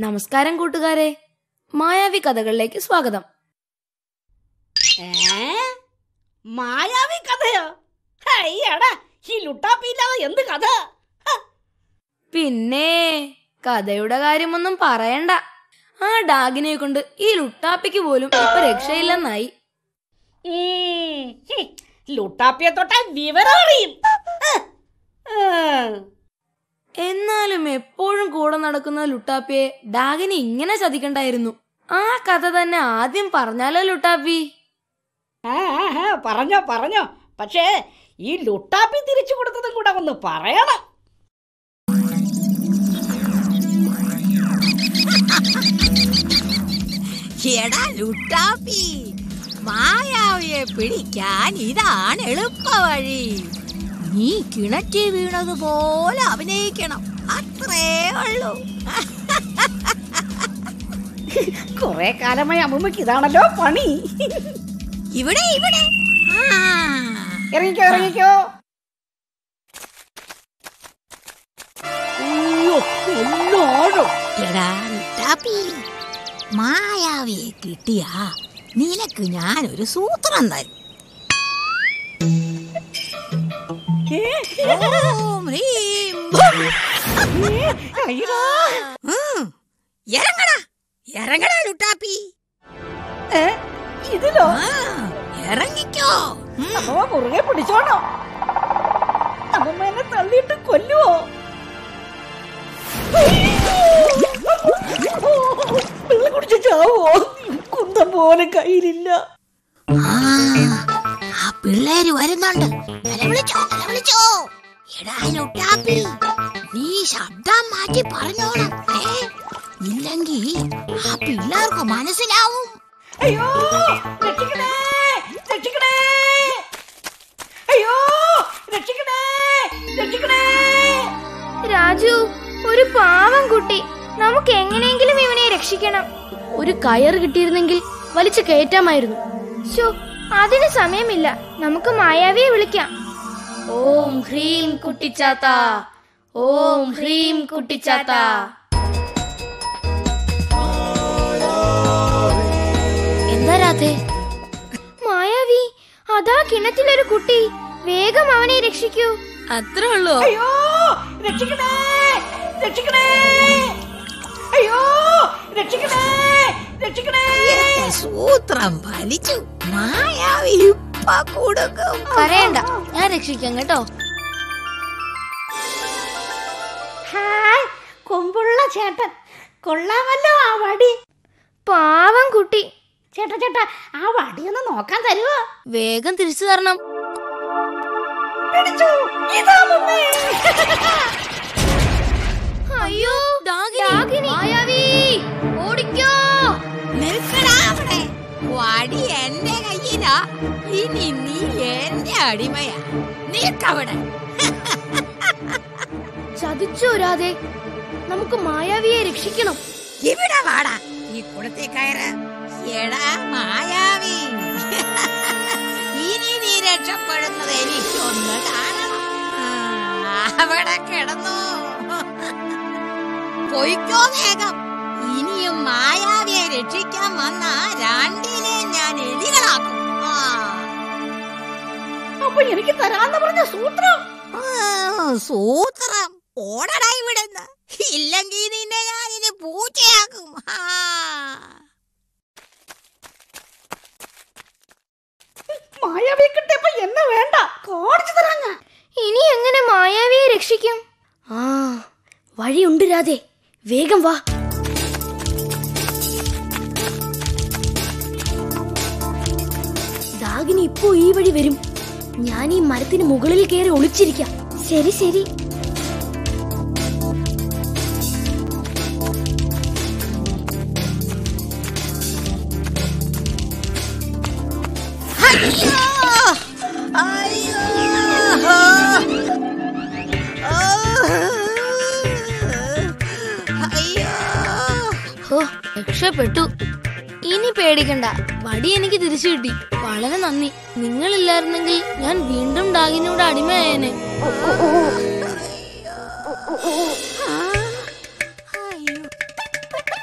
നമസ്കാരം കൂട്ടുകാരെ മായാവി കഥകളിലേക്ക് സ്വാഗതം ഏ മായാവി കഥയോ അയ്യടാ ഈ ലുട്ടാപ്പിയില്ലാതെ എന്ത് കഥ പിന്നെ കഥയുടെ കാര്യമൊന്നും പറയണ്ട ആ ഡാഗിനെ കൊണ്ട് ഈ ലുട്ടാപ്പിക്ക് പോലും ഇപ്പൊ രക്ഷയില്ലെന്നായി ഉം, ഹും, ലുട്ടാപ്പിയെ തൊട്ടാ വിവരം അറിയും ഹ്, ഉം. എന്നാലും എപ്പോഴും കൂടെ നടക്കുന്ന ലുട്ടാപ്പിയെ ഡാഗിനെ ഇങ്ങനെ ചതിക്കണ്ടായിരുന്നു ആ കഥ തന്നെ ആദ്യം പറഞ്ഞാലോ ലുട്ടാപ്പി ആ, ആ, ആ, പറഞ്ഞോ പറഞ്ഞോ പക്ഷേ ഈ ലുട്ടാപ്പി തിരിച്ചു കൊടുത്തതും കൂടെ ഒന്ന് പറയണം എടാ ലുട്ടാപ്പി മായാവിയെ പിടിക്കാൻ ഇതാണ് എളുപ്പ വഴി നീ കിണറ്റി വീണതുപോലെ അഭിനയിക്കണം അത്രേ ഉള്ളൂ കുറെ കാലമായി അമ്മൂമ്മക്ക് ഇതാണല്ലോ പണി ഇവിടെ ഇവിടെ ആ. ഇറങ്ങിക്കോ ഇറങ്ങിക്കോ അയ്യോ, എന്നാഴം. എടാ ലുട്ടാപ്പി മായാവിയെ കിട്ടിയാ നിനക്ക് ഞാനൊരു സൂത്രം തരും ഓം ഹ്രീം ഭും. അയ്യടാ. ഉം. ഇറങ്ങടാ ഇറങ്ങടാ ലുട്ടാപ്പി ഏ, ഇതിലോ ആ, ഇറങ്ങിക്കോ ഉം. അമ്മ മുറുകെ പിടിച്ചോണോ അമ്മമ്മ എന്നെ തള്ളിയിട്ട് കൊല്ലുവോ വെള്ളം കുടിച്ച് ചാവോ കുന്തം പോലെ കയ്യിലില്ല ആ, ആ പിള്ളേര് വരുന്നുണ്ട് നിലവിളിച്ചോ നിലവിളിച്ചോ എടാ ലുട്ടാപ്പി നീ ശബ്ദം മാറ്റി പറഞ്ഞോണം ഏ ഇല്ലെങ്കിൽ ആ പിള്ളേർക്ക് മനസ്സിലാവും അയ്യോ രക്ഷിക്കണേ രക്ഷിക്കണേ അയ്യോ രക്ഷിക്കണേ രക്ഷിക്കണേ രാജു ഒരു പാവം കുട്ടി നമുക്ക് എങ്ങനെയെങ്കിലും ഇവനെ രക്ഷിക്കണം ഒരു കയർ കിട്ടിയിരുന്നെങ്കിൽ വലിച്ചു കയറ്റാമായിരുന്നു ശോ അതിന് സമയമില്ല നമുക്ക് മായാവിയെ വിളിക്കാം ഓം ഹ്രീം കുട്ടിച്ചാത്ത ഓം ഹ്രീം കുട്ടിച്ചാത്ത എന്താ രാധേ മായാവി അതാ കിണറ്റിലൊരു കുട്ടി വേഗം അവനെ രക്ഷിക്കൂ അത്രേ ഉള്ളൂ അയ്യോ രക്ഷിക്കണേ രക്ഷിക്കണേ അയ്യോ രക്ഷിക്കണേ രക്ഷിക്കണേ എന്റെ സൂത്രം വലിച്ചു മായാവി ഇപ്പ കൊടുക്കും കരയണ്ട ഞാൻ രക്ഷിക്കാം കേട്ടോ ഹായ് കൊമ്പുള്ള ചേട്ടൻ കൊള്ളാമല്ലോ ആ വടി പാവം കുട്ടി ചേട്ടാ ചേട്ടാ ആ വടി ഒന്ന് നോക്കാൻ തരുമോ വേഗം തിരിച്ചു തരണം പിടിച്ചു ഇതാ മുമ്മേ അയ്യോ ഡാഗിനി, മായാവി ഓടിക്കോ നിൽക്കടാ അവിടെ വടി എന്റെ കയ്യിലാ ഇനി നീ എന്റെ അടിമയാ നിൽക്കവിടെ ചതിച്ചോ രാധേ നമുക്ക് മായാവിയെ രക്ഷിക്കണം ഇവിടെ വാടാ ഈ കുളത്തിൽ കയറ് എടാ മായാവി ഇനി നീ രക്ഷപ്പെടുന്നത് എനിക്കൊന്ന് കാണണം ആ, അവിടെ കിടന്നു പൊയ്ക്കോ വേഗം ഇനിയും മായാവിയെ രക്ഷിക്കാൻ വന്ന രണ്ടിനെ ഞാൻ എലികളാക്കും ആ. അപ്പൊ എനിക്ക് തരാന്ന് പറഞ്ഞ സൂത്രം ആ, സൂത്രം ഓടടാ ഇവിടുന്ന് ഇല്ലെങ്കിൽ നിന്നെ ഞാൻ ഇനി പൂച്ചയാക്കും ആ മായാവി കിട്ടിയപ്പോ എന്നെ വേണ്ട കാണിച്ചു തരാം ഞാൻ ഇനി എങ്ങനെ മായാവിയെ രക്ഷിക്കും ആ വഴിയുണ്ട് രാധേ വേഗം വാ ദാഗിനി ഇപ്പോ ഈ വഴി വരും ഞാൻ ഈ മരത്തിന് മുകളിൽ കയറി ഒളിച്ചിരിക്കാം ശരി ശരി അയ്യോ അയ്യോ അയ്യോ ഹോ രക്ഷപ്പെട്ടു ഇനി പേടിക്കണ്ട വടി എനിക്ക് തിരിച്ചു കിട്ടി വളരെ നന്ദി നിങ്ങളില്ലായിരുന്നെങ്കിൽ ഞാൻ വീണ്ടും ഡാഗിനോട് അടിമയായേനെ അയ്യോ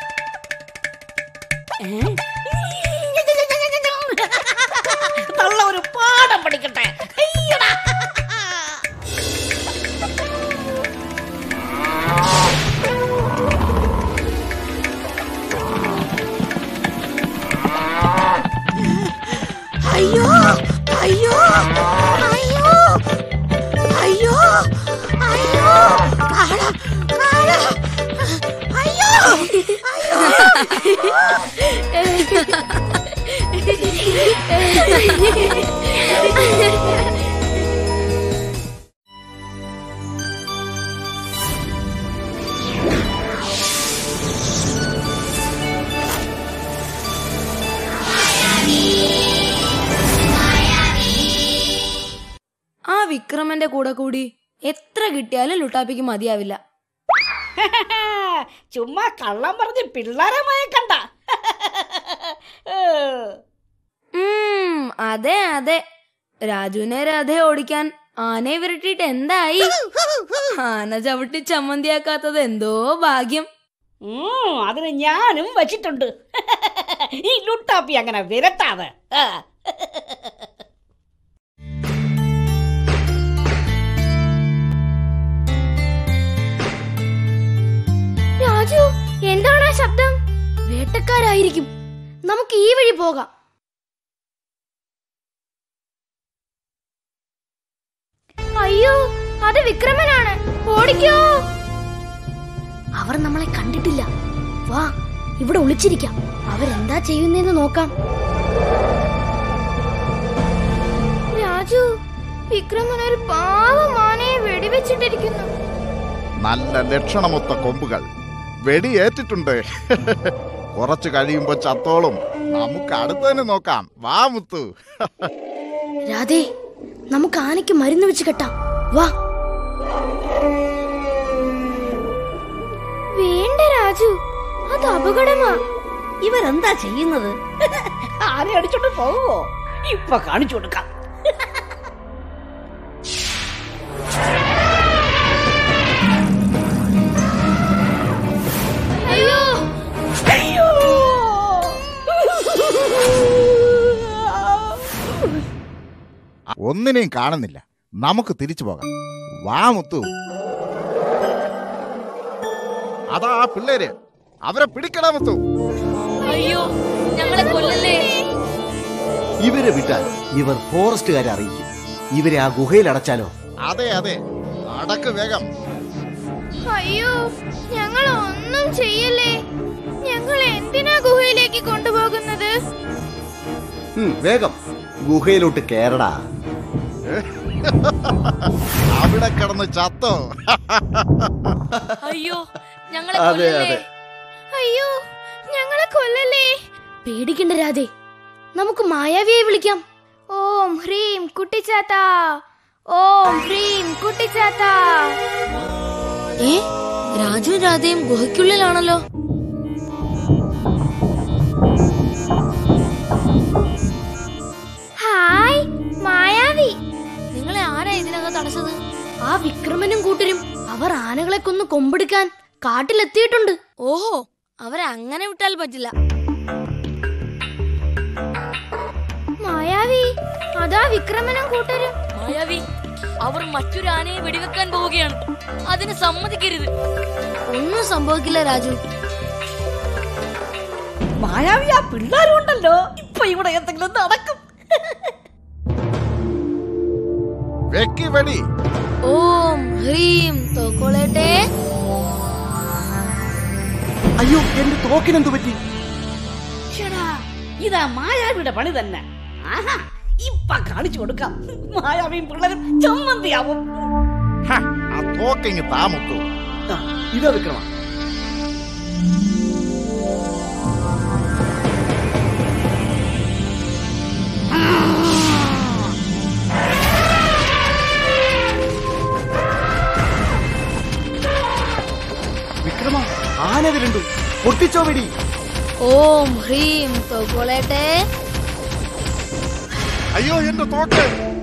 ആ വിക്രമന്റെ കൂടെ കൂടി എത്ര കിട്ടിയാലും ലുട്ടാപ്പിക്ക് മതിയാവില്ല ചുമ്മാ കള്ളം പറഞ്ഞ് പിള്ളേരെ മയക്കണ്ട ഉം, അതെ അതെ രാജുവിനെ രാധയെ ഓടിക്കാൻ ആനയെ വിരട്ടിയിട്ട് എന്തായി ആന ചവിട്ടി ചമ്മന്തിയാക്കാത്തത് എന്തോ ഭാഗ്യം ഉം, അതിന് ഞാനും വച്ചിട്ടുണ്ട് ഈ ലുട്ടാപ്പി അങ്ങനെ വിരട്ടാതെ ആ. രാജു എന്താണ് ആ ശബ്ദം വേട്ടക്കാരായിരിക്കും നമുക്ക് ഈ വഴി പോകാം അയ്യോ അത് വിക്രമനാണ് ഓടിക്കോ അവർ നമ്മളെ കണ്ടിട്ടില്ല വാ ഇവിടെ ഒളിച്ചിരിക്കാം അവരെന്താ ചെയ്യുന്നതെന്ന് നോക്കാം രാജു വിക്രമൻ ഒരു പാവമാനയെ വെടിവെച്ചിട്ടിരിക്കുന്നു നല്ല ലക്ഷണമൊത്ത കൊമ്പുകൾ വെടിയേറ്റിട്ടുണ്ട് കുറച്ചു കഴിയുമ്പോ ചത്തോളും നമുക്ക് അടുത്തതിന് നോക്കാം വാ മുത്തു രാധേ നമുക്ക് ആനയ്ക്ക് മരുന്ന് വെച്ച് കെട്ടാം വാ വേണ്ട രാജു അത് അപകടമാ ഇവരെന്താ ചെയ്യുന്നത് ആരെ അടിച്ചോണ്ട് പോവോ ഇപ്പൊ കാണിച്ചു കൊടുക്കാം അയ്യോ അയ്യോ ഒന്നിനെയും കാണുന്നില്ല നമുക്ക് തിരിച്ചു പോകാം വാ മുത്തു അതാ ആ പിള്ളേര് അവരെ പിടിക്കടാ മുത്തു അയ്യോ ഞങ്ങളെ കൊല്ലല്ലേ ഇവരെ വിട്ടാൽ ഇവർ ഫോറസ്റ്റുകാരെ അറിയിക്കും ഇവരെ ആ ഗുഹയിൽ അടച്ചാലോ അതെ അതെ അടക്ക് വേഗം അയ്യോ ഞങ്ങൾ ഒന്നും ചെയ്യല്ലേ ഞങ്ങൾ എന്തിനാ ഗുഹയിലേക്ക് കൊണ്ടുപോകുന്നത് ഉം, വേഗം ഗുഹയിലോട്ട് കേറടാ അവിടെ കിടന്ന് ചത്തോ അയ്യോ ഞങ്ങളെ അതെ കൊല്ലല്ലേ അതെ അയ്യോ ഞങ്ങളെ കൊല്ലല്ലേ പേടിക്കണ്ട രാധേ നമുക്ക് മായാവിയെ വിളിക്കാം ഓം ഹ്രീം കുട്ടിച്ചാത്ത ഓം ഹ്രീം കുട്ടിച്ചാത്ത ഏ രാജുവും രാധയും ഗുഹയ്ക്കുള്ളിലാണല്ലോ ഹായ് മായാവി നിങ്ങളെ ആരാ ഇതിനകത്ത് അടച്ചത് ആ വിക്രമനും കൂട്ടരും അവർ ആനകളെ കൊന്ന് കൊമ്പെടുക്കാൻ കാട്ടിലെത്തിയിട്ടുണ്ട് ഓഹോ അവരെ അങ്ങനെ വിട്ടാൽ പറ്റില്ല മായാവി അതാ വിക്രമനും കൂട്ടരും മായാവി അവർ മറ്റൊരു ആനയെ വെടിവെക്കാൻ പോവുകയാണ് അതിന് സമ്മതിക്കരുത് ഒന്നും സംഭവിക്കില്ല രാജു മായാവി ആ പിള്ളേരും ഉണ്ടല്ലോ ഇപ്പൊ ഇവിടെ എന്തെങ്കിലും നടക്കും വെക്കി വെടി ഓം ഹ്രീം തോക്കോളേട്ടെ അയ്യോ എന്റെ തോക്കിനെന്തു പറ്റി ശ്ശെടാ, ഇതാ മായാവിയുടെ പണി തന്നെ ആഹാ ഇപ്പൊ കാണിച്ചു കൊടുക്കാം മായാവിയും പിള്ളേരും ചമ്മന്തിയാവും ഹ, ആ തോക്കിങ് താ മുത്തു ആ, ഇതാ വിക്രമ വിക്രമ ആന വരുന്നു പൊട്ടിച്ചോ വെടി ഓം ഹ്രീം തോക്കോളേട്ടെ അയ്യോ എന്റെ തോക്ക്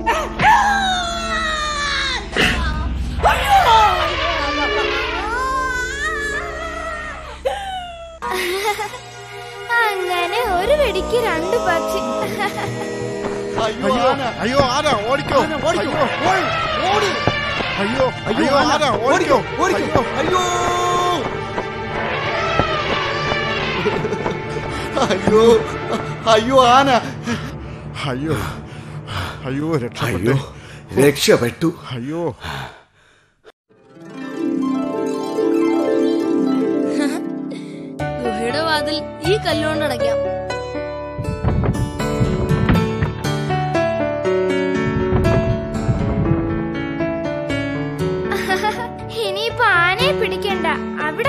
അങ്ങനെ ഒരു വെടിക്ക് രണ്ട് പക്ഷി അയ്യോ അയ്യോ ആന അയ്യോ ആരാ ഓടിക്കോ ആന, ഓടിക്കോ. അയ്യോ, ഓട്, ഓട്. അയ്യോ അയ്യോ അയ്യോ ആന, ആരാ ഓടിക്കോ ഓടിക്കോ ഓടിക്കോ അയ്യോ അയ്യോ അയ്യോ അയ്യോ ആന അയ്യോ അയ്യോ രക്ഷപ്പെട്ടു അയ്യോ രക്ഷപ്പെട്ടു അയ്യോ ഗുഹയുടെ വാതിൽ ഈ കല്ലുകൊണ്ട് അടയ്ക്കാം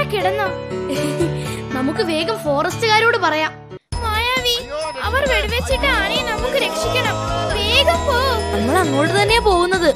അവിടെ കിടന്നോ നമുക്ക് വേഗം ഫോറസ്റ്റുകാരോട് പറയാം മായാവി അവർ വെടിവെച്ചിട്ട് ആനയെ നമുക്ക് രക്ഷിക്കണം വേഗം പോ നമ്മൾ അങ്ങോട്ട് തന്നെയാ പോകുന്നത്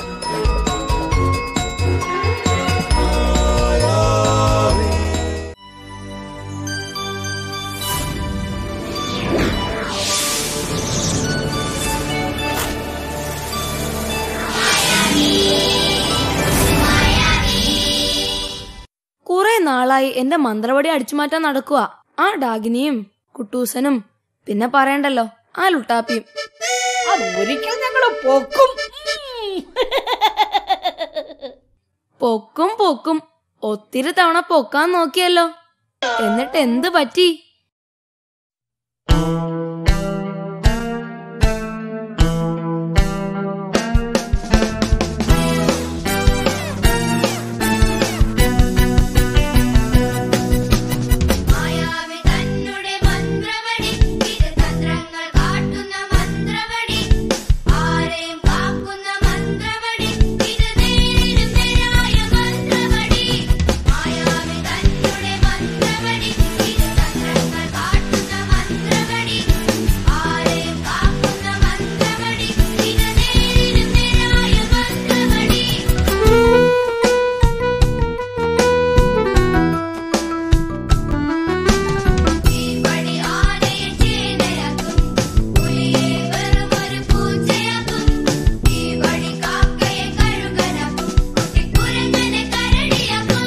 കുറെ നാളായി എന്റെ മന്ത്രവടി അടിച്ചു മാറ്റാൻ നടക്കുക ആ ഡാഗിനിയും കുട്ടൂസനും പിന്നെ പറയണ്ടല്ലോ ആ ലുട്ടാപ്പിയും അത് ഒരിക്കൽ ഞങ്ങൾ പൊക്കും ഉം. പൊക്കും പൊക്കും ഒത്തിരി തവണ പൊക്കാൻ നോക്കിയല്ലോ എന്നിട്ട് എന്ത് പറ്റി മായാവി തന്നുടെ മന്ത്രവടി ഇത് തന്ത്രങ്ങൾ കാട്ടുന്ന മന്ത്രവടി ആരെയും കാക്കുന്ന മന്ത്രവടി ഇത് നേരിടും നേരായ മന്ത്രവടി മായാവി തന്നുടെ മന്ത്രവടി ഇത് തന്ത്രങ്ങൾ കാട്ടുന്ന മന്ത്രവടി ആരെയും കാക്കുന്ന മന്ത്രവടി ഇത് നേരിടും നേരായ മന്ത്രവടി തീവടി ആനയെ ചേനയാക്കും പുലിയെ വെറുമൊരു പൂച്ചയാക്കും തീവടി കാക്കയെ കഴുകനാക്കും കുട്ടിക്കുരങ്ങനെ കരടിയാക്കും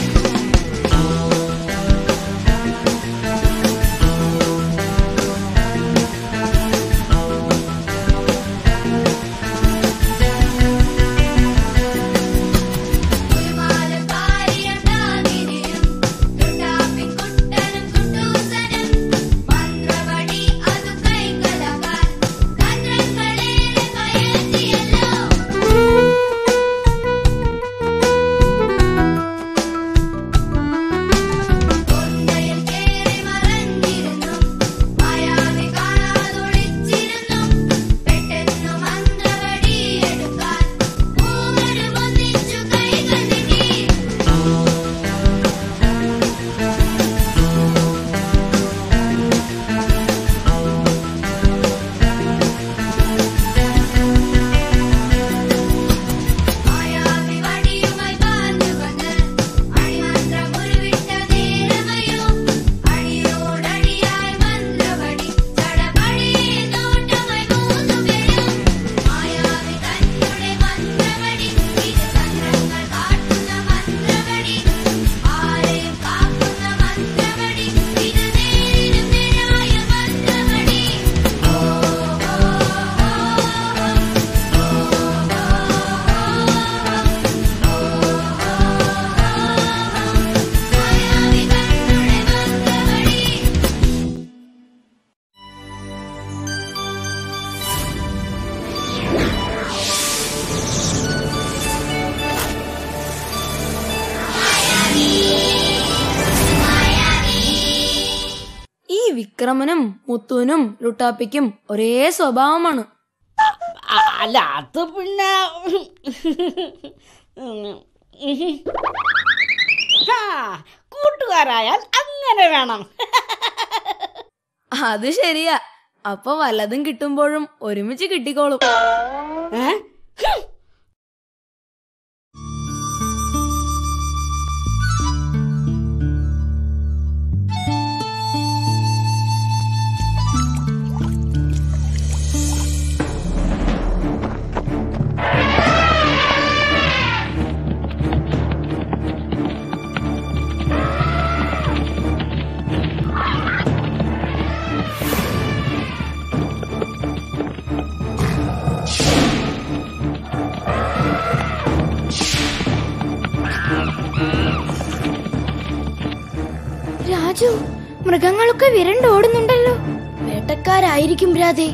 കുരുമാലക്കാരിയുണ്ടാകിനിയും ലുട്ടാപ്പിക്കുട്ടനും കുട്ടൂസനും മന്ത്രവടി അതു കൈക്കലാക്കാൻ തന്ത്രങ്ങളേറെ കയറ്റിയല്ലോ കൊണ്ടയിൽ കേറി മറഞ്ഞിരുന്നു മായാവി കാണാതൊളിച്ചിരുന്നു പെട്ടെന്നു മന്ത്രവടി എടുക്കാൻ മൂവരും ഒന്നിച്ചു കൈകൾ നീട്ടി മായാവി വടിയുമായി പാഞ്ഞുവന്ന് അണിമന്ത്രം ഉരുവിട്ട നേരമയോ അടിയോടടിയായി മന്ത്രവടി ചടപടിയെ നോട്ടമായി മൂന്നുപേരും മായാവി തന്നുടെ മന്ത്രവടി ഇത് തന്ത്രങ്ങൾ കാട്ടുന്ന മന്ത്രവടി ആരെയും കാക്കുന്ന മന്ത്രവടി ഇത് നേരിടും നേരായ മന്ത്രവടി ഓ ഓ മായാവി തന്നുടെ മന്ത്രവടി ഈ വിക്രമനും മുത്തുവിനും ലുട്ടാപ്പിക്കും ഒരേ സ്വഭാവമാണ് അ- അല്ല അത് പിന്നെ ആ, കൂട്ടുകാരായാൽ അങ്ങനെ വേണം അത് ശരിയാ അപ്പൊ വല്ലതും കിട്ടുമ്പോഴും ഒരുമിച്ച് കിട്ടിക്കോളും ഏ? ഹും. രാജു മൃഗങ്ങളൊക്കെ വിരണ്ടോടുന്നുണ്ടല്ലോ വേട്ടക്കാരായിരിക്കും രാധേ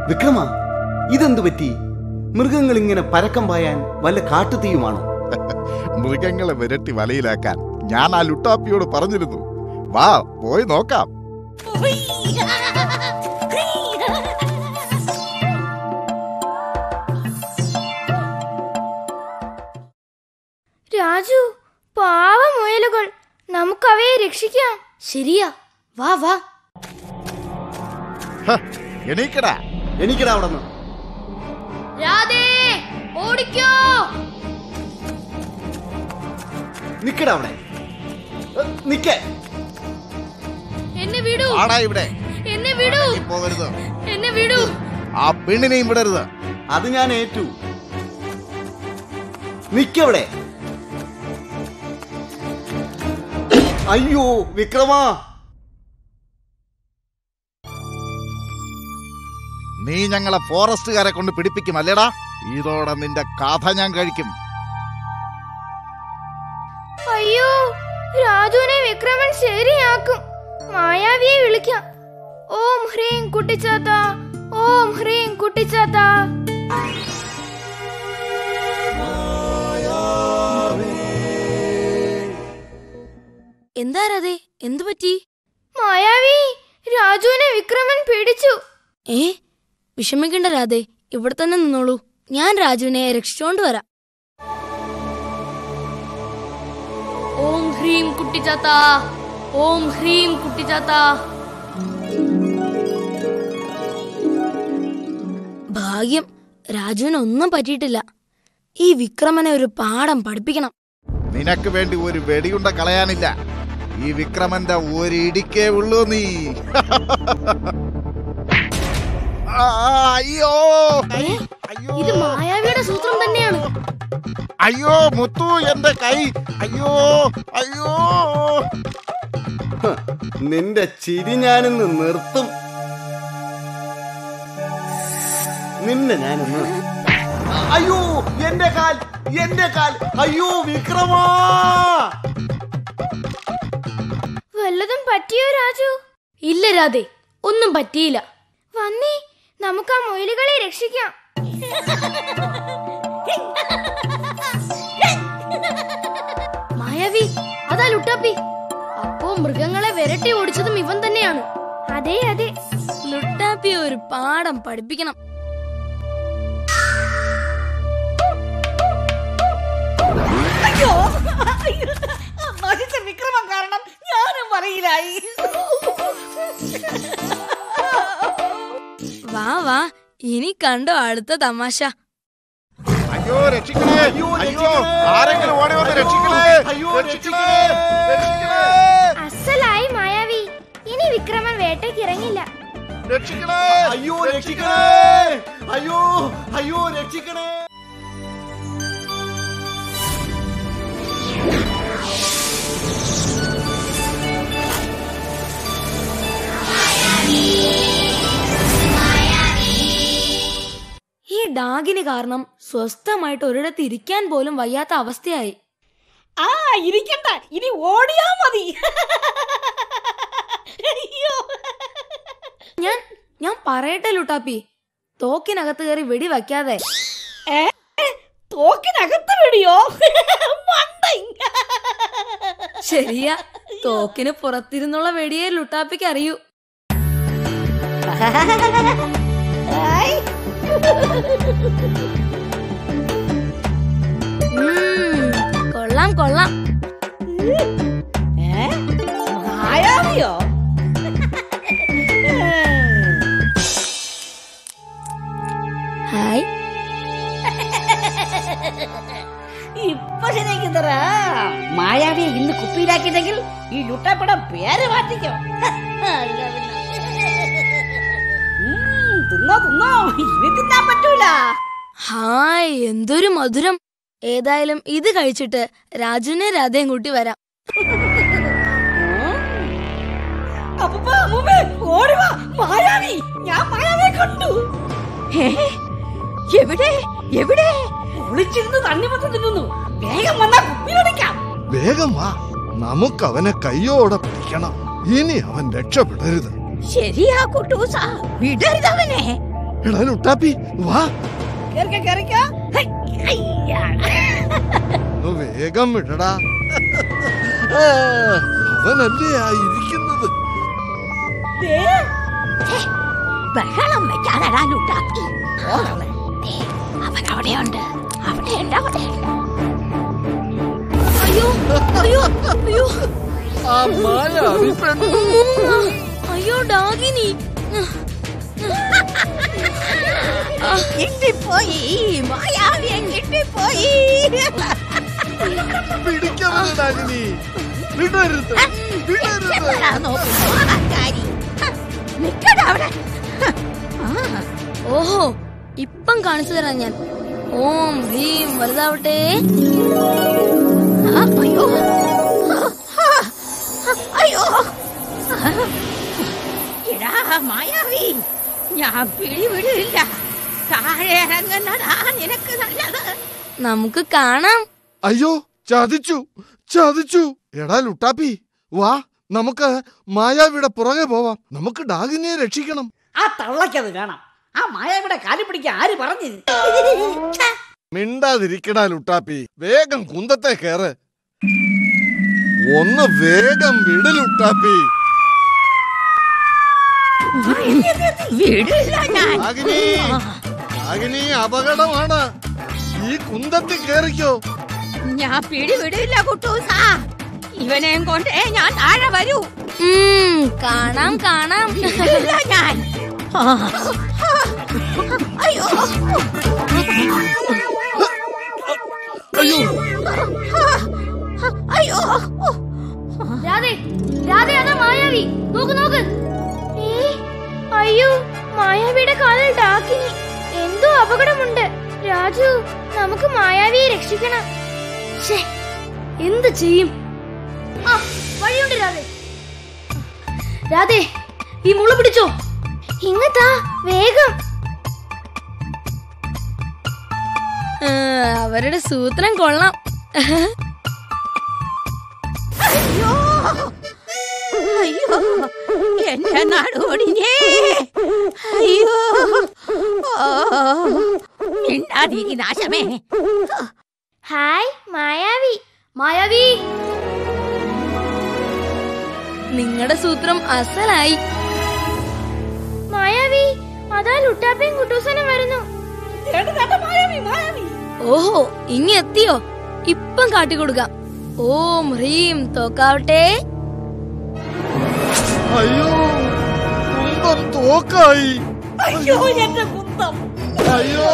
വിക്രമ ഇതെന്തു പറ്റി മൃഗങ്ങൾ ഇങ്ങനെ പരക്കം പായാൻ വല്ല കാട്ടുതീയുമാണോ മൃഗങ്ങളെ വിരട്ടി വലയിലാക്കാൻ ഞാൻ ആ ലുട്ടാപ്പിയോട് പറഞ്ഞിരുന്നു വാ പോയി നോക്കാം രാജു പാവ മുയലുകൾ നമുക്ക് അവയെ രക്ഷിക്കാം ശരിയാ വാ വാ ഹ, എണീക്കടാ എനിക്കിടാ അവിടെ നിന്ന് രാധേ ഓടിക്കോ നിക്കടാ അവിടെ ഏ, നിക്കേ എന്നെ വിടൂ ആടാ ഇവിടെ എന്നെ വിടൂ പോകരുത് എന്നെ വിടൂ ആ പെണ്ണിനെയും വിടരുത് അത് ഞാൻ ഏറ്റു നിക്കവിടെ അയ്യോ വിക്രമാ നീ ഞങ്ങളെ ഫോറസ്റ്റുകാരെ കൊണ്ട് പിടിപ്പിക്കും അല്ലേടാ ഇതോടെ നിന്റെ കഥ ഞാൻ കഴിക്കും അയ്യോ രാജുവിനെ വിക്രമൻ ശരിയാക്കും മായാവിയെ വിളിക്കാം ഓം ഹ്രീം കുട്ടിച്ചാത്ത ഓം ഹ്രീം കുട്ടിച്ചാത്ത എന്താ രാധേ എന്തു പറ്റി മായാവി രാജുവിനെ വിക്രമൻ പിടിച്ചു ഏ വിഷമിക്കണ്ട രാധേ ഇവിടെ തന്നെ നിന്നോളൂ ഞാൻ രാജുവിനെ രക്ഷിച്ചോണ്ട് വരാം ഓം ഹ്രീം കുട്ടിച്ചാത്ത ഓം ഹ്രീം കുട്ടിച്ചാത്ത ഭാഗ്യം രാജുവിന് ഒന്നും പറ്റിയിട്ടില്ല ഈ വിക്രമനെ ഒരു പാഠം പഠിപ്പിക്കണം നിനക്ക് വേണ്ടി ഒരു വെടിയുണ്ട കളയാനില്ല ഈ വിക്രമന്റെ ഒരു ഇടിക്കേ ഉള്ളൂ നീ ആ, അയ്യോ അയ്യോ ഇത് മായാവിയുടെ സൂത്രം തന്നെയാണ് അയ്യോ മുത്തു എന്റെ കൈ അയ്യോ അയ്യോ ഹ്, നിന്റെ ചിരി ഞാനിന്ന് നിർത്തും നിന്നെ ഞാനിന്ന് അയ്യോ എന്റെ കാൽ എന്റെ കാൽ അയ്യോ വിക്രമാ വല്ലതും പറ്റിയോ രാജു ഇല്ല രാധേ ഒന്നും പറ്റിയില്ല വന്നേ നമുക്ക് ആ മുയലുകളെ രക്ഷിക്കാം മായാവി അതാ ലുട്ടാപ്പി അപ്പോ മൃഗങ്ങളെ വിരട്ടി ഓടിച്ചതും ഇവൻ തന്നെയാണ് അതെ അതെ ലുട്ടാപ്പി ഒരു പാഠം പഠിപ്പിക്കണം അയ്യോ അയ്യോ. നശിച്ച വിക്രമം കാരണം ഞാനും വലയിലായി വാ വാ ഇനി കണ്ടോ അടുത്ത തമാശ അയ്യോ രക്ഷിക്കണേ അയ്യോ, അയ്യോ രക്ഷിക്കണേ. ആരെങ്കിലും ഓടി വന്ന് രക്ഷിക്കണേ അയ്യോ, രക്ഷിക്കണേ രക്ഷിക്കണേ അസലായി മായാവി ഇനി വിക്രമൻ വേട്ടയ്ക്ക് ഇറങ്ങില്ല രക്ഷിക്കണേ അയ്യോ രക്ഷിക്കണേ അയ്യോ അയ്യോ രക്ഷിക്കണേ ഈ ഡാഗിന് കാരണം സ്വസ്ഥമായിട്ട് ഒരിടത്ത് ഇരിക്കാൻ പോലും വയ്യാത്ത അവസ്ഥയായി ആ ഇരിക്കണ്ട ഇനി ഓടിയാ മതി അയ്യോ ഞാൻ ഞാൻ പറയട്ടെ ലുട്ടാപ്പി തോക്കിനകത്ത് കയറി വെടി വയ്ക്കാതെ ഏ തോക്കിനകത്ത് വെടിയോ മണ്ട ശരിയാ തോക്കിന് പുറത്തിരുന്നുള്ള വെടിയെ ലുട്ടാപ്പിക്ക് അറിയൂ ഉം, കൊള്ളാം കൊള്ളാം ഏ മായാവിയോ ഹായ് ഇപ്പൊ ശരിയാക്കിത്തരാ മായാവിയെ ഇന്ന് കുപ്പിയിലാക്കിയിട്ടെങ്കിൽ ഈ ലുട്ടാപ്പടം പേര് മാറ്റിക്കോ അല്ല പിന്നെ. ഉം, തിന്നോ തിന്നോ ഇനി തിന്നാൻ പറ്റൂല ഹായ് എന്തൊരു മധുരം ഏതായാലും ഇത് കഴിച്ചിട്ട് രാജുവിനെ രാധയും കൂട്ടി വരാം അപ്പൂപ്പ, അമ്മൂമ്മേ, ഓടി വാ മായാവി ഞാൻ മായാവിയെ കണ്ടു എവിടെ എവിടെ ഒളിച്ചിരുന്ന് തണ്ണിമത്തം തിന്നുന്നു വേഗം വന്നാ കുപ്പിയിലടിക്കാം വേഗം വാ നമുക്ക് അവനെ കയ്യോടെ പിടിക്കണം ഇനി അവൻ രക്ഷപ്പെടരുത് ശരിയാ കുട്ടൂസ വിടരുതവനെ എടാ ലുട്ടാപ്പി വാ കേറിക്കോ കേറിക്കോ ഹൈ, അയ്യാടാ. ഒന്ന് വേഗം വിടടാ ആ, അവനല്ലേ ആ ഇരിക്കുന്നത് ദേ, ബഹളം വെക്കാതെടാ ലുട്ടാപ്പി ഓർമ്മ. ദേ, അവൻ അവിടെയുണ്ട് അവിടെയുണ്ട് അവിടെയുണ്ട് അയ്യോ അയ്യോ അയ്യോ ആ മായാവി പെണ്ണ് അയ്യോ ഡാഗിനി കിട്ടിപ്പോയി മായാവിയെ കിട്ടിപ്പോയി പിടിക്കവനാകിനി വിടരുത് വിടരുത് രക്ഷപ്പെടാൻ നോക്ക് മോഹക്കാരി. ഹ, നിക്കടാ അവിടെ ഓഹോ ഇപ്പം കാണിച്ചു തരാം ഞാൻ ഓം ഹ്രീം വലുതാവട്ടെ ആ, അയ്യോ ആ, ആ, അയ്യോ എടാ മായാവി ഞാൻ പിടിവിടില്ല താഴെ ഇറങ്ങുന്നതാ നിനക്ക് നല്ലത് നമുക്ക് കാണാം അയ്യോ ചതിച്ചു ചതിച്ചു എടാ ലുട്ടാപ്പി വാ നമുക്ക് മായാവിയുടെ പുറകെ പോവാം നമുക്ക് ഡാഗിനെ രക്ഷിക്കണം ആ തള്ളക്കത് വേണം ആ മായാവിടെ കാലി പിടിക്കാൻ ആര് പറഞ്ഞു മിണ്ടാതിരിക്കടാ ലുട്ടാപ്പി വേഗം കുന്തത്തെ കേറ് ഒന്ന് വേഗം വിട് ലുട്ടാപ്പി വിടില്ല ഞാൻ ഡാഗിനി ഡാഗിനി അപകടമാണ് ഈ കുന്തത്തിൽ കേറിക്കോ ഞാൻ പിടിവിടില്ല കുട്ടൂസാ ഇവനെയും കൊണ്ടേ ഞാൻ താഴെ വരൂ ഉം, കാണാം കാണാം വിടില്ല ഞാൻ ആ, അയ്യോ അയ്യോ അയ്യോ രാധേ രാധേ അതാ മായാവി നോക്ക് നോക്ക് ഏ, അയ്യോ മായാവിയുടെ കാലിൽ ഡാക്കിനി എന്തോ അപകടമുണ്ട് രാജു നമുക്ക് മായാവിയെ രക്ഷിക്കണം ശ്ശേ, എന്ത് ചെയ്യും ആ വഴിയുണ്ട് രാധേ രാധേ ഈ മുള പിടിച്ചോ ഇങ്ങത്താ വേഗം ആ, അവരുടെ സൂത്രം കൊള്ളാം അയ്യോ അയ്യോ എന്റെ നടുവൊടിഞ്ഞേ അയ്യോ ഓ, മിണ്ടാതിരി നാശമേ ഹായ് മായാവി മായാവി നിങ്ങളുടെ സൂത്രം അസലായി മായാവി അതാ ലുട്ടാപ്പയും കുട്ടൂസനും വരുന്നു കേട്ട് കേട്ട മായാവി മായാവി ഓഹോ ഇങ്ങ എത്തിയോ ഇപ്പം കാട്ടിക്കൊടുക്കാം ഓം ഹ്രീം തോക്കാവട്ടെ അയ്യോ കുന്തം തോക്കായി അയ്യോ എന്റെ കുന്തം അയ്യോ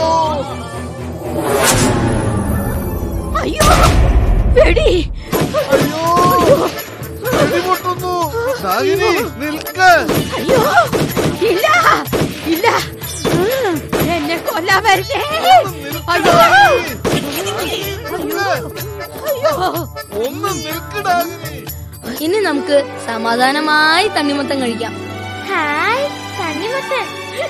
അയ്യോ വെടി അയ്യോ വെടിപൊട്ടുന്നു ഡാഗിനി നിൽക്ക അയ്യോ ഇല്ല ഇല്ല ഉം, എന്നെ കൊല്ലാൻ വരട്ടെ അയ്യോ അയ്യോ ഒന്ന് നിൽക്ക് ഡാഗിനി ഇനി നമുക്ക് സമാധാനമായി തണ്ണിമത്തം കഴിക്കാം ഹായ് തണ്ണിമത്തൻ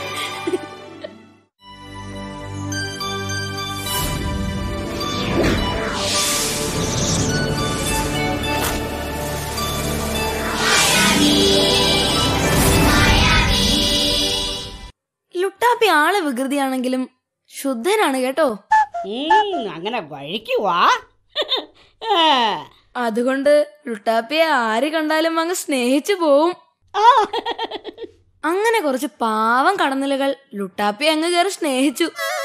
ലുട്ടാപ്പി ആള് വികൃതിയാണെങ്കിലും ശുദ്ധനാണ് കേട്ടോ ഉം, അങ്ങനെ വഴിക്ക് വാ ആ, അതുകൊണ്ട് ലുട്ടാപ്പിയെ ആര് കണ്ടാലും അങ്ങ് സ്നേഹിച്ചു പോവും ആ. അങ്ങനെ കുറച്ച് പാവം കടന്നിലകൾ ലുട്ടാപ്പി അങ്ങ് കയറി സ്നേഹിച്ചു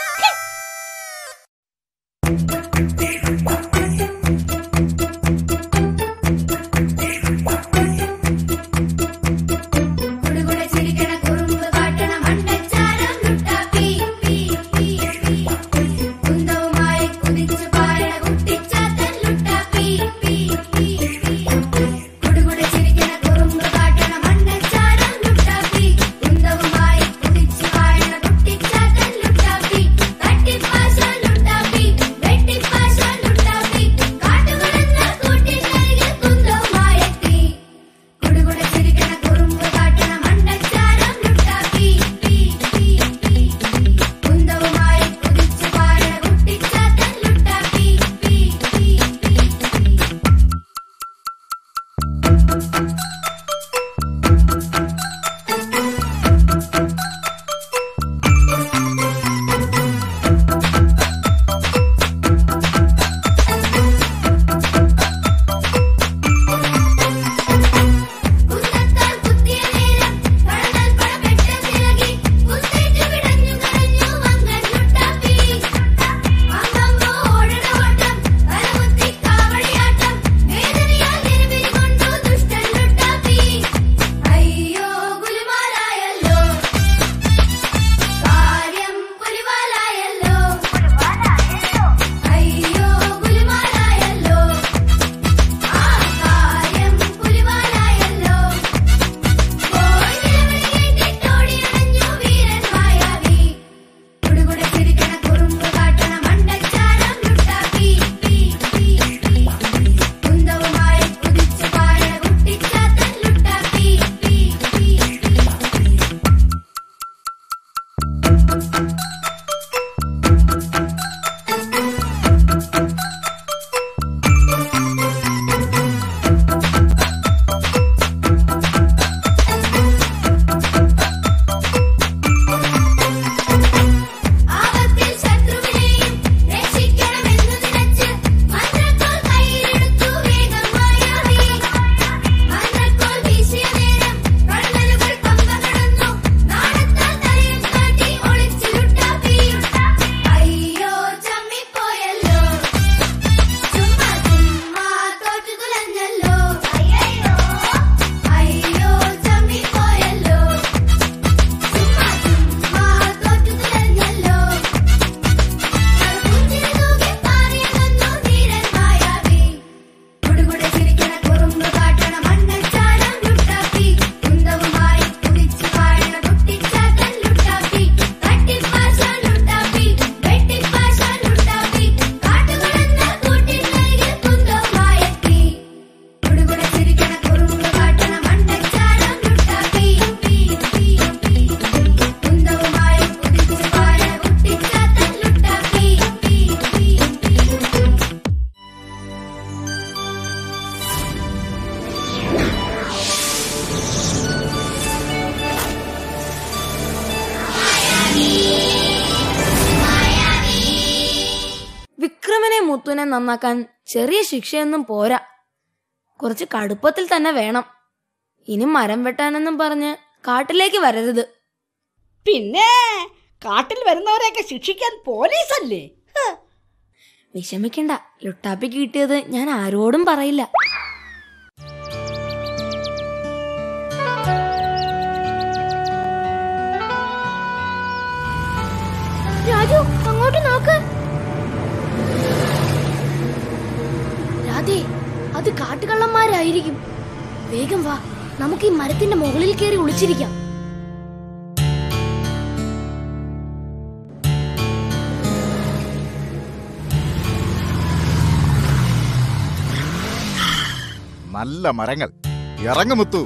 കുടുകുടെ ചിരിക്കണ കുറുമ്പ് കാട്ടണ മണ്ടച്ചാരം ലുട്ടാപ്പി പി, പി, പി. കുന്തവുമായി കുതിച്ചു പായണ കുട്ടിച്ചാത്തൻ ലുട്ടാപ്പി പി, പി, പി. കുടുകുടെ ചിരിക്കണ കുറുമ്പ് കാട്ടണ മണ്ടച്ചാരം ലുട്ടാപ്പി കുന്തവുമായി കുതിച്ചു പായണ കുട്ടിച്ചാത്തൻ ലുട്ടാപ്പി മുത്തുവിനെ നന്നാക്കാൻ ചെറിയ ശിക്ഷയൊന്നും പോരാ കുറച്ച് കടുപ്പത്തിൽ തന്നെ വേണം ഇനി മരം വെട്ടാനെന്നും പറഞ്ഞ് കാട്ടിലേക്ക് വരരുത് പിന്നെ കാട്ടിൽ വരുന്നവരെയൊക്കെ ശിക്ഷിക്കാൻ പോലീസല്ലേ ഹ്. വിഷമിക്കണ്ട ലുട്ടാപ്പിക്ക് കിട്ടിയത് ഞാൻ ആരോടും പറയില്ല രാജു അങ്ങോട്ട് നോക്ക് രാധേ അത് കാട്ടുകള്ളന്മാരായിരിക്കും വേഗം വാ നമുക്ക് ഈ മരത്തിന്റെ മുകളിൽ കയറി ഒളിച്ചിരിക്കാം നല്ല മരങ്ങൾ ഇറങ്ങു മുത്തു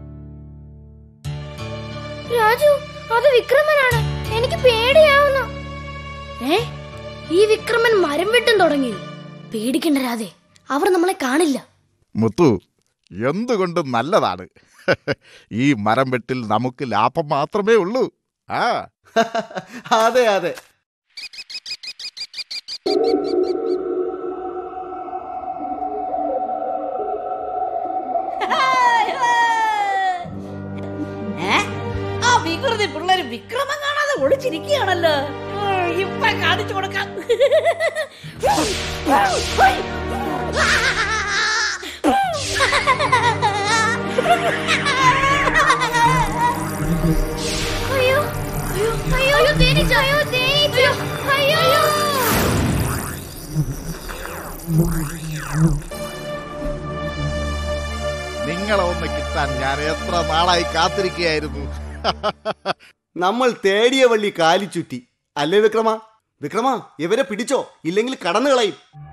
രാജു അത് വിക്രമനാണ് എനിക്ക് പേടിയാവുന്നു ഏ ഈ വിക്രമൻ മരം വെട്ടും തുടങ്ങി പേടിക്കണ്ട രാധേ അവർ നമ്മളെ കാണില്ല മുത്തു എന്തുകൊണ്ടും നല്ലതാണ് ഈ മരം വെട്ടിൽ നമുക്ക് ലാഭം മാത്രമേ ഉള്ളൂ ആ അതെ അതെ ഏ? ആ വികൃതി പിള്ളേര് വിക്രമം കാണാതെ ഒളിച്ചിരിക്കുകയാണല്ലോ ഉം, ഇപ്പൊ കാണിച്ചു കൊടുക്കാം അയ്യോ അയ്യോ അയ്യോ അയ്യോ തേനീച്ച അയ്യോ തേനീച്ച അയ്യോ നിങ്ങളെ ഒന്ന് കിട്ടാൻ ഞാൻ എത്ര നാളായി കാത്തിരിക്കുകയായിരുന്നു നമ്മൾ തേടിയ വള്ളി കാലിച്ചുറ്റി അല്ലേ വിക്രമ വിക്രമ ഇവരെ പിടിച്ചോ ഇല്ലെങ്കിൽ കടന്നു കളയും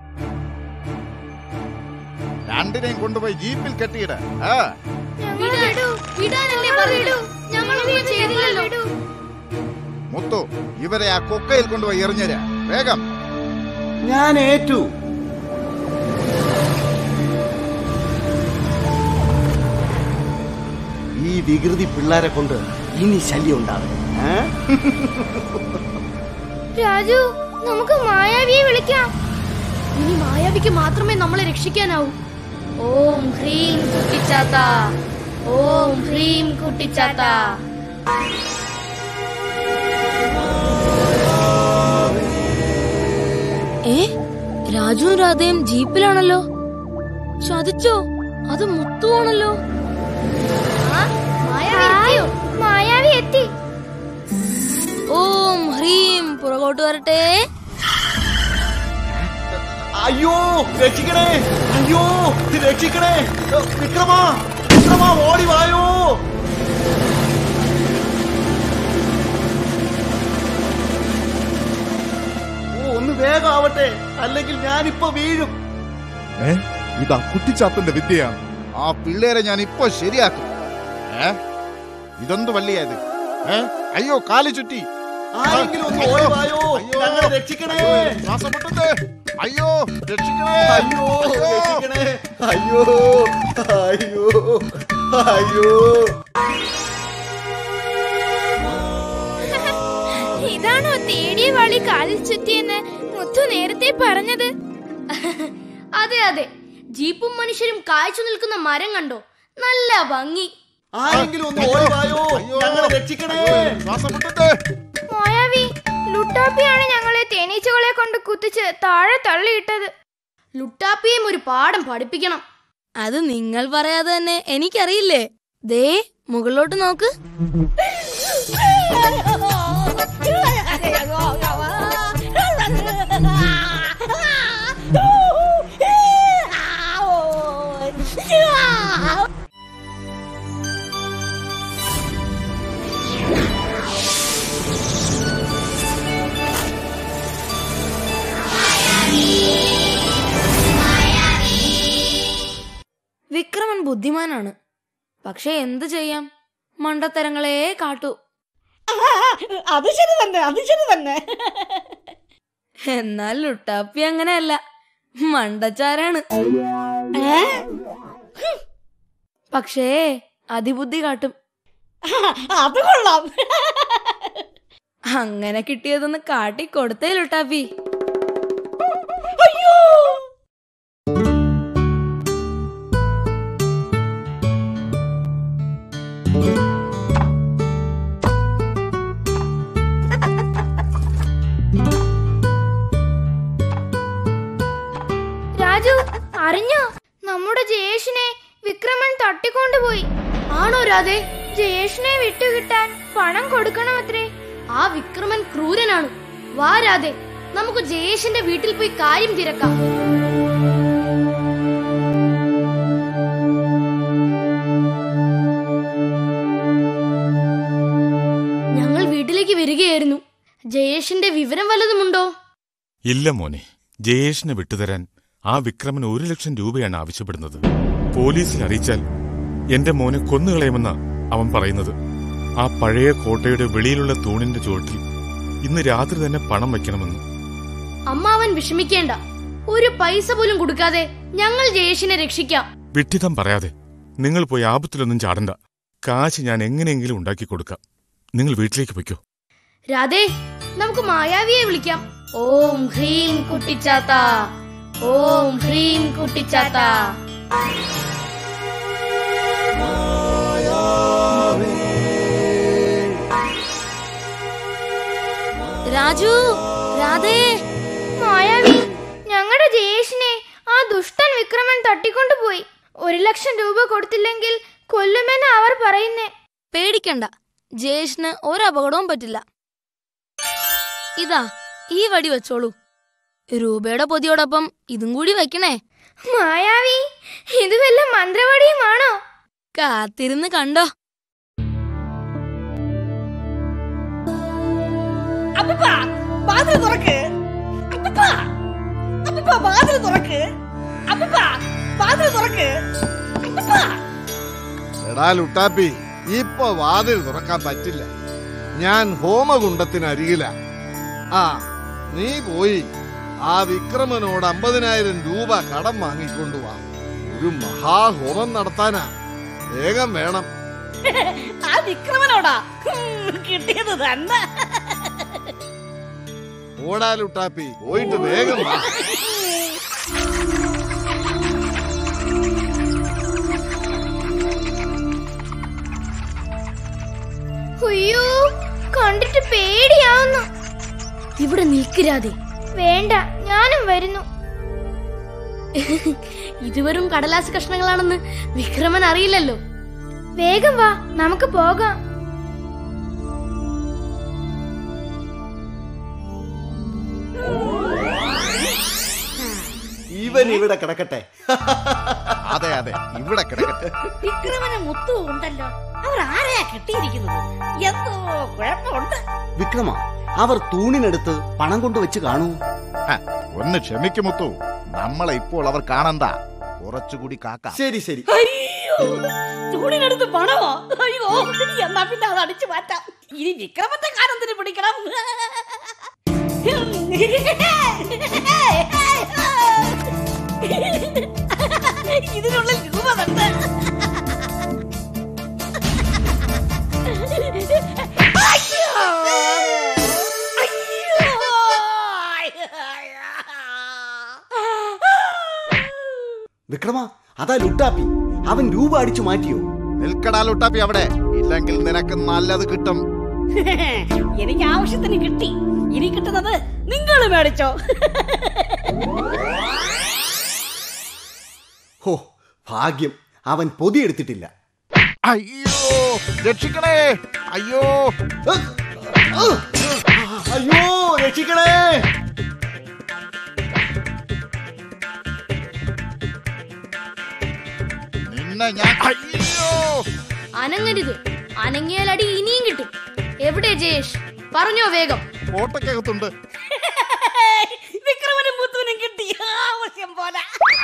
രണ്ടിനെയും കൊണ്ടുപോയി ജീപ്പിൽ കെട്ടിയിട ആ ഞങ്ങളെ വിടൂ വിടാനല്ലേ പറയൂ ഞങ്ങളൊന്നും ചെയ്തില്ലല്ലോ മുത്തു ഇവരെ ആ കൊക്കയിൽ കൊണ്ടുപോയി എറിഞ്ഞുതരാ വേഗം ഞാൻ ഏറ്റു ഈ വികൃതി പിള്ളേരെ കൊണ്ട് ഇനി ശല്യം ഉണ്ടാകും ഏ? രാജു നമുക്ക് മായാവിയെ വിളിക്കാം ഇനി മായാവിക്ക് മാത്രമേ നമ്മളെ രക്ഷിക്കാനാവൂ ഓം ഹ്രീം കുട്ടിച്ചാത്ത ഓം ഹ്രീം കുട്ടിച്ചാത്ത ഏ രാജുവും രാധയും ജീപ്പിലാണല്ലോ ചതിച്ചോ അത് മുത്തുവാണല്ലോ ഹായ്, മായാവി എത്തി ഓം ഹ്രീം പുറകോട്ട് വരട്ടെ അയ്യോ രക്ഷിക്കണേ അയ്യോ രക്ഷിക്കണേ വിക്രമ വിക്രമ ഓടി വായോ ഓ ഒന്ന് വേഗം ആവട്ടെ അല്ലെങ്കിൽ ഞാനിപ്പോ വീഴും ഏ ഇതാ കുട്ടിച്ചാത്തന്റെ വിദ്യയാണ് ആ പിള്ളേരെ ഞാൻ ഇപ്പൊ ശരിയാക്കും ഏ ഇതെന്ത് വള്ളിയായത് ഏ അയ്യോ കാല് ചുറ്റി ആരെങ്കിലും ഒന്ന് ഓടി വായോ ഞങ്ങളെ രക്ഷിക്കണേ അയ്യോ, ശ്വാസം മുട്ടുന്നേ. അയ്യോ രക്ഷിക്കണേ അയ്യോ രക്ഷിക്കണേ അയ്യോ അയ്യോ അയ്യോ ഇതാണോ തേടിയ വളി കാലിൽ ചുറ്റിയെന്ന് മുത്തു നേരത്തെ പറഞ്ഞത് അതെ അതെ ജീപ്പും മനുഷ്യരും കാഴ്ച നിൽക്കുന്ന മരം കണ്ടോ നല്ല ഭംഗി ആരെങ്കിലും ഒന്ന് ഓടി വായോ അയ്യോ, ഞങ്ങളെ രക്ഷിക്കണേ അയ്യോ, ശ്വാസം മുട്ടുന്നേ. മായാവി ലുട്ടാപ്പിയാണ് ഞങ്ങളെ തേനീച്ചകളെ കൊണ്ട് കുത്തിച്ച് താഴെ തള്ളിയിട്ടത് ലുട്ടാപ്പിയും ഒരു പാഠം പഠിപ്പിക്കണം അത് നിങ്ങൾ പറയാതെ തന്നെ എനിക്കറിയില്ലേ ദേ മുകളിലോട്ട് നോക്ക് വിക്രമൻ ബുദ്ധിമാനാണ് പക്ഷെ എന്ത് ചെയ്യാം മണ്ടത്തരങ്ങളെ കാട്ടു അത് ശരി തന്നെ അത് ശരി തന്നെ എന്നാൽ ലുട്ടാപ്പി അങ്ങനെയല്ല മണ്ടച്ചാരാണ് ഏ? പക്ഷേ അതിബുദ്ധി കാട്ടും അത് കൊള്ളാം അങ്ങനെ കിട്ടിയതൊന്ന് കാട്ടി കൊടുത്തേ ലുട്ടാപ്പി അയ്യോ ആണോ രാധേ ജയേഷിനെ വിട്ടുകിട്ടാൻ പണം കൊടുക്കണമത്രേ ആ വിക്രമൻ ക്രൂരനാണ് വാ രാധേ നമുക്ക് ജയേഷിന്റെ വീട്ടിൽ പോയി കാര്യം തിരക്കാം ഞങ്ങൾ വീട്ടിലേക്ക് വരികയായിരുന്നു ജയേഷിന്റെ വിവരം വല്ലതുമുണ്ടോ ഇല്ല മോനെ ജയേഷിനെ വിട്ടുതരാൻ ആ വിക്രമൻ ഒരു ലക്ഷം രൂപയാണ് ആവശ്യപ്പെടുന്നത് പോലീസിൽ അറിയിച്ചാൽ എന്റെ മോനെ കൊന്നുകളയുമെന്നാ അവൻ പറയുന്നത് ആ പഴയ കോട്ടയുടെ വെളിയിലുള്ള തൂണിന്റെ ചുവട്ടിൽ ഇന്ന് രാത്രി തന്നെ പണം വയ്ക്കണമെന്ന് അമ്മാവൻ വിഷമിക്കേണ്ട ഒരു പൈസ പോലും കൊടുക്കാതെ ഞങ്ങൾ ജയേഷിനെ രക്ഷിക്കാം വിഡ്ഢിതം പറയാതെ നിങ്ങൾ പോയി ആപത്തിലൊന്നും ചാടണ്ട കാശ് ഞാൻ എങ്ങനെയെങ്കിലും ഉണ്ടാക്കി കൊടുക്കാം നിങ്ങൾ വീട്ടിലേക്ക് പൊയ്ക്കോ രാധേ നമുക്ക് മായാവിയെ വിളിക്കാം ഓം ഹ്രീം കുട്ടിച്ചാത്ത ഓം ഹ്രീം കുട്ടിച്ചാത്ത രാജു രാധേ മായാവി ഞങ്ങളുടെ ജയേഷിനെ ആ ദുഷ്ടൻ വിക്രമൻ തട്ടിക്കൊണ്ടുപോയി ഒരു ലക്ഷം രൂപ കൊടുത്തില്ലെങ്കിൽ കൊല്ലുമെന്ന് അവർ പറയുന്നേ പേടിക്കണ്ട ജയേഷിന് ഒരപകടവും പറ്റില്ല ഇതാ ഈ വടി വെച്ചോളൂ രൂപയുടെ പൊതിയോടൊപ്പം ഇതും കൂടി വെക്കണേ മായാവി ഇത് വല്ല മന്ത്രവാടിയുമാണോ കാത്തിരുന്ന് കണ്ടോ അപ്പപ്പാ വാതിൽ തുറക്ക് അപ്പപ്പാ അപ്പപ്പാ വാതിൽ തുറക്ക് അപ്പപ്പാ വാതിൽ തുറക്ക് അപ്പപ്പാ എടാ ലുട്ടാപ്പി ഇപ്പൊ വാതിൽ തുറക്കാൻ പറ്റില്ല ഞാൻ ഹോമകുണ്ടത്തിനരികില ആ നീ പോയി ആ വിക്രമനോട് അമ്പതിനായിരം രൂപ കടം വാങ്ങിക്കൊണ്ടുവാ ഒരു മഹാഹോമം നടത്താനാ വേഗം വേണം ആ വിക്രമനോടാ ഹും, കിട്ടിയത് തന്നെ ഓടാ ലുട്ടാപ്പി പോയിട്ട് വേഗം വാ അയ്യോ കണ്ടിട്ട് പേടിയാവുന്നു ഇവിടെ നിൽക്കരാതെ വേണ്ട ഞാനും വരുന്നു ഇതുവരും കടലാസ് കഷ്ണങ്ങളാണെന്ന് വിക്രമൻ അറിയില്ലല്ലോ വേഗം വാ നമുക്ക് പോകാം ഇവൻ ഇവിടെ കിടക്കട്ടെ അതെ അതെ ഇവിടെ കിടക്കട്ടെ വിക്രമന് മുത്തു ഉണ്ടല്ലോ അവർ ആരെയാ കിട്ടിയിരിക്കുന്നത് എന്തോ കുഴപ്പമുണ്ട് വിക്രമ അവർ തൂണിനടുത്ത് പണം കൊണ്ടുവച്ച് കാണൂ ഹ, ഒന്ന് ക്ഷമിക്കുമുത്തു നമ്മളെ ഇപ്പോൾ അവർ കാണണ്ട കുറച്ചുകൂടി കാക്ക ശരി ശരി അയ്യോ ചൂടിനടുത്ത് പണമോ അയ്യോ എന്നാ പിന്നെ അത് അടിച്ചു മാറ്റാം ഇനി വിക്രമത്തെ കാലത്തിന് പിടിക്കണം ഇതിനുള്ളിൽ രൂപ കണ്ട് അയ്യോ! അയ്യോ! വിക്രമ അതാ ലുട്ടാപ്പി അവൻ രൂപ അടിച്ചു മാറ്റിയോ നിൽക്കടാ ലുട്ടാപ്പി അവിടെ ഇല്ലെങ്കിൽ നിനക്ക് നല്ലത് കിട്ടും എനിക്ക് ആവശ്യത്തിന് കിട്ടി ഇനി കിട്ടുന്നത് നിങ്ങൾ മേടിച്ചോ ഹോ ഭാഗ്യം അവൻ പൊതിയെടുത്തിട്ടില്ല അയ്യോ രക്ഷിക്കണേ അയ്യോ അയ്യോ രക്ഷിക്കണേ നിന്നെ ഞാൻ അയ്യോ അനങ്ങരുത് അനങ്ങിയാൽ അടി ഇനിയും കിട്ടും എവിടെ ജയേഷ് പറഞ്ഞോ വേഗം കോട്ടക്കകത്തുണ്ട് വിക്രമനും മുത്തുവിനും കിട്ടി ആവശ്യം പോലെ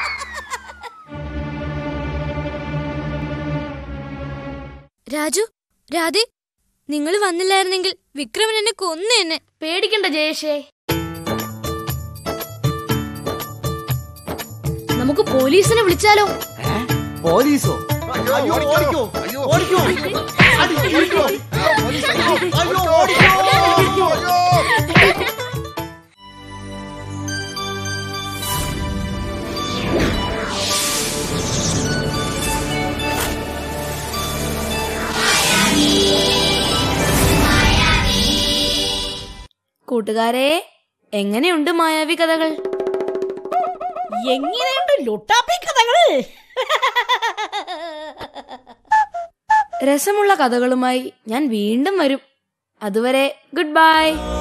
രാജു രാധേ നിങ്ങൾ വന്നില്ലായിരുന്നെങ്കിൽ വിക്രമൻ എന്നെ കൊന്നു എന്നെ പേടിക്കണ്ട ജയേഷേ നമുക്ക് പോലീസിനെ വിളിച്ചാലോ ഏ? പോലീസോ അയ്യോ, അയ്യോ, ഓടിക്കോ. ഓടിക്കോ. അയ്യോ. ഓടിക്കോ. അടി, ഓടിക്കോ. അയ്യോ, ഓടിക്കോ. കൂട്ടുകാരെ എങ്ങനെയുണ്ട് മായാവി കഥകൾ എങ്ങനെയുണ്ട് ലുട്ടാപ്പി കഥകള് രസമുള്ള കഥകളുമായി ഞാൻ വീണ്ടും വരും അതുവരെ ഗുഡ് ബൈ